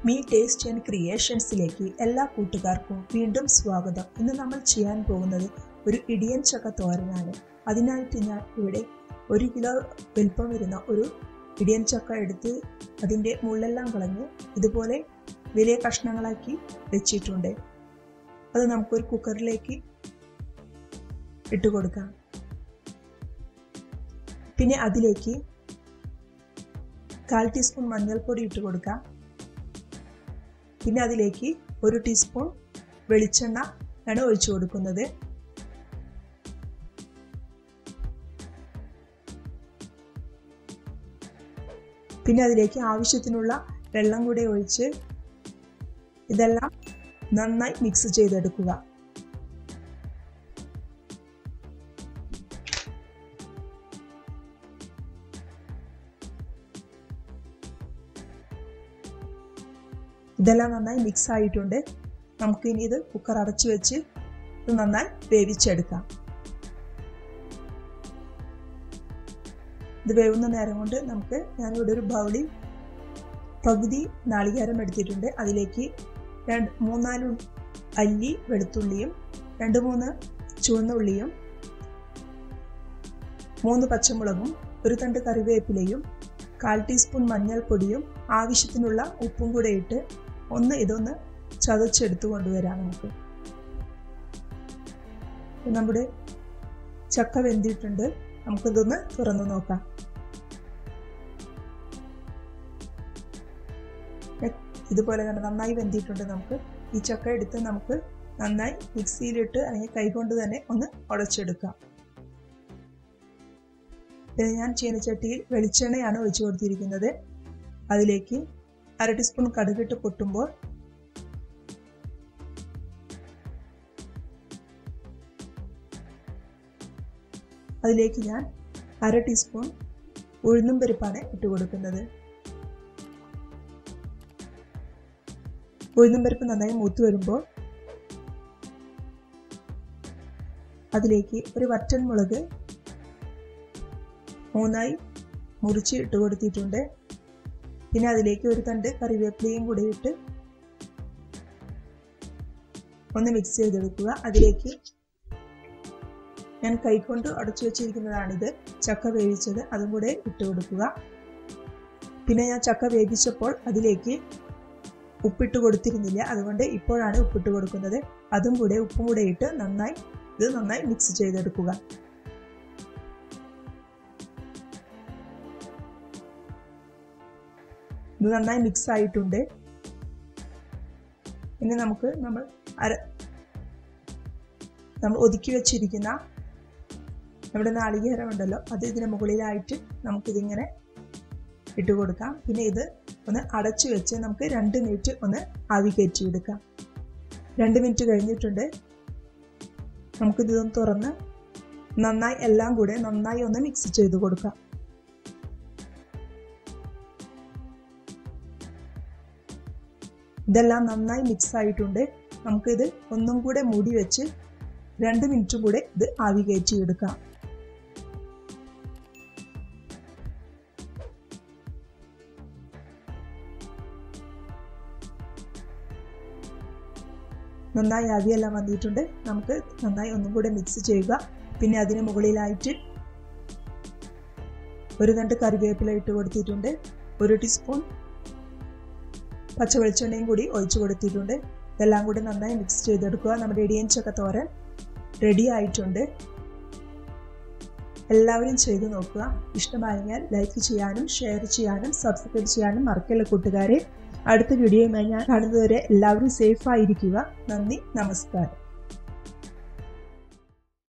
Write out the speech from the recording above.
me taste and ക്രിയേഷൻസിലേക്ക് എല്ലാ കൂട്ടുകാർക്കും വീണ്ടും സ്വാഗതം ഇന്ന് നമ്മൾ ചെയ്യാൻ പോകുന്നത് ഒരു ഇടിയൻ ചക്ക തോരനാണ് അതിനായിട്ട് ഞാൻ ഇവിടെ ഒരു കിലോ വലിപ്പം വരുന്ന ഒരു ഇടിയൻ ചക്ക എടുത്ത് അതിൻ്റെ മുള്ളെല്ലാം കളഞ്ഞ് ഇതുപോലെ വലിയ കഷ്ണങ്ങളാക്കി വെച്ചിട്ടുണ്ട് അത് നമുക്കൊരു കുക്കറിലേക്ക് ഇട്ട് കൊടുക്കാം പിന്നെ അതിലേക്ക് കാൽ ടീസ്പൂൺ മഞ്ഞൾപ്പൊടി ഇട്ട് കൊടുക്കാം പിന്നെ അതിലേക്ക് ഒരു ടീസ്പൂൺ വെളിച്ചെണ്ണ ആണ് ഒഴിച്ചു കൊടുക്കുന്നത് പിന്നെ അതിലേക്ക് ആവശ്യത്തിനുള്ള വെള്ളം കൂടെ ഒഴിച്ച് ഇതെല്ലാം നന്നായി മിക്സ് ചെയ്തെടുക്കുക ഇതെല്ലാം നന്നായി മിക്സ് ആയിട്ടുണ്ട് നമുക്ക് ഇനി ഇത് കുക്കർ അടച്ചു വെച്ച് ഇത് നന്നായി വേവിച്ചെടുക്കാം ഇത് വേവുന്ന നേരം കൊണ്ട് നമുക്ക് ഞാനിവിടെ ഒരു ബൗളിൽ പകുതി നാളികേരം എടുത്തിട്ടുണ്ട് അതിലേക്ക് രണ്ട് മൂന്നാല് അല്ലി വെളുത്തുള്ളിയും രണ്ട് മൂന്ന് ചുവന്ന ഉള്ളിയും മൂന്ന് പച്ചമുളകും ഒരു തണ്ട് കറിവേപ്പിലയും കാൽ ടീസ്പൂൺ മഞ്ഞൾപ്പൊടിയും ആവശ്യത്തിനുള്ള ഉപ്പും കൂടെ ഇട്ട് ഒന്ന് ഇതൊന്ന് ചതച്ചെടുത്ത് കൊണ്ടുവരാം നമുക്ക് നമ്മുടെ ചക്ക വെന്തിട്ടുണ്ട് നമുക്കിതൊന്ന് തുറന്നു നോക്കാം ഇതുപോലെ കണ്ട് നന്നായി വെന്തിട്ടുണ്ട് നമുക്ക് ഈ ചക്ക എടുത്ത് നമുക്ക് നന്നായി മിക്സിയിലിട്ട് അല്ലെങ്കിൽ കൈകൊണ്ട് തന്നെ ഒന്ന് ഉടച്ചെടുക്കാം ഇത് ഞാൻ ചീനച്ചട്ടിയിൽ വെളിച്ചെണ്ണയാണ് ഒഴിച്ചു കൊടുത്തിരിക്കുന്നത് അതിലേക്ക് അര ടീസ്പൂൺ കടുകിട്ട് പൊട്ടുമ്പോൾ അതിലേക്ക് ഞാൻ അര ടീസ്പൂൺ ഉഴുന്നും പരിപ്പാണ് ഇട്ട് കൊടുക്കുന്നത് ഉഴുന്നും പരിപ്പ് നന്നായി മൂത്ത് വരുമ്പോൾ അതിലേക്ക് ഒരു വറ്റൻ മുളക് മൂന്നായി മുറിച്ച് ഇട്ട് കൊടുത്തിട്ടുണ്ട് പിന്നെ അതിലേക്ക് ഒരു തണ്ട് കറിവേപ്പിലയും കൂടി ഇട്ട് ഒന്ന് മിക്സ് ചെയ്തെടുക്കുക അതിലേക്ക് ഞാൻ കൈകൊണ്ട് അടച്ചു വെച്ചിരിക്കുന്നതാണിത് ചക്ക വേവിച്ചത് അതും കൂടെ ഇട്ട് കൊടുക്കുക പിന്നെ ഞാൻ ചക്ക വേവിച്ചപ്പോൾ അതിലേക്ക് ഉപ്പിട്ട് കൊടുത്തിരുന്നില്ല അതുകൊണ്ട് ഇപ്പോഴാണ് ഉപ്പിട്ട് കൊടുക്കുന്നത് അതും കൂടെ ഉപ്പും കൂടെ ഇട്ട് നന്നായി ഇത് നന്നായി മിക്സ് ചെയ്തെടുക്കുക ഇത് നന്നായി മിക്സ് ആയിട്ടുണ്ട് ഇനി നമുക്ക് നമ്മൾ അര നമ്മൾ ഒതുക്കി വെച്ചിരിക്കുന്ന നമ്മുടെ നാളികേരം ഉണ്ടല്ലോ അത് ഇതിന് മുകളിലായിട്ട് നമുക്കിതിങ്ങനെ ഇട്ട് കൊടുക്കാം പിന്നെ ഇത് ഒന്ന് അടച്ചു വെച്ച് നമുക്ക് രണ്ട് മിനിറ്റ് ഒന്ന് ആവി കയറ്റിയെടുക്കാം രണ്ട് മിനിറ്റ് കഴിഞ്ഞിട്ടുണ്ട് നമുക്കിതൊന്ന് തുറന്ന് നന്നായി എല്ലാം കൂടെ നന്നായി ഒന്ന് മിക്സ് ചെയ്ത് കൊടുക്കാം ഇതെല്ലാം നന്നായി മിക്സ് ആയിട്ടുണ്ട് നമുക്കിത് ഒന്നും കൂടെ മൂടി വെച്ച് രണ്ട് മിനിറ്റ് കൂടെ ഇത് ആവി കയറ്റി എടുക്കാം നന്നായി ആവിയെല്ലാം വന്നിട്ടുണ്ട് നമുക്ക് നന്നായി ഒന്നും കൂടെ മിക്സ് ചെയ്യുക പിന്നെ അതിന് മുകളിലായിട്ട് ഒരു തണ്ട് കറിവേപ്പില ഇട്ട് കൊടുത്തിട്ടുണ്ട് ഒരു ടീസ്പൂൺ പച്ച വെളിച്ചെണ്ണയും കൂടി ഒഴിച്ചു കൊടുത്തിട്ടുണ്ട് ഇതെല്ലാം കൂടി നന്നായി മിക്സ് ചെയ്തെടുക്കുക നമ്മുടെ ഇടിയൻ ചക്ക തോരൻ റെഡി ആയിട്ടുണ്ട് എല്ലാവരും ചെയ്തു നോക്കുക ഇഷ്ടമായാൽ ലൈക്ക് ചെയ്യാനും ഷെയർ ചെയ്യാനും സബ്സ്ക്രൈബ് ചെയ്യാനും മറക്കല്ല കൂട്ടുകാരെ അടുത്ത വീഡിയോയുമായി ഞാൻ കാണുന്നതുവരെ എല്ലാവരും സേഫ് ആയിരിക്കുക നന്ദി നമസ്കാരം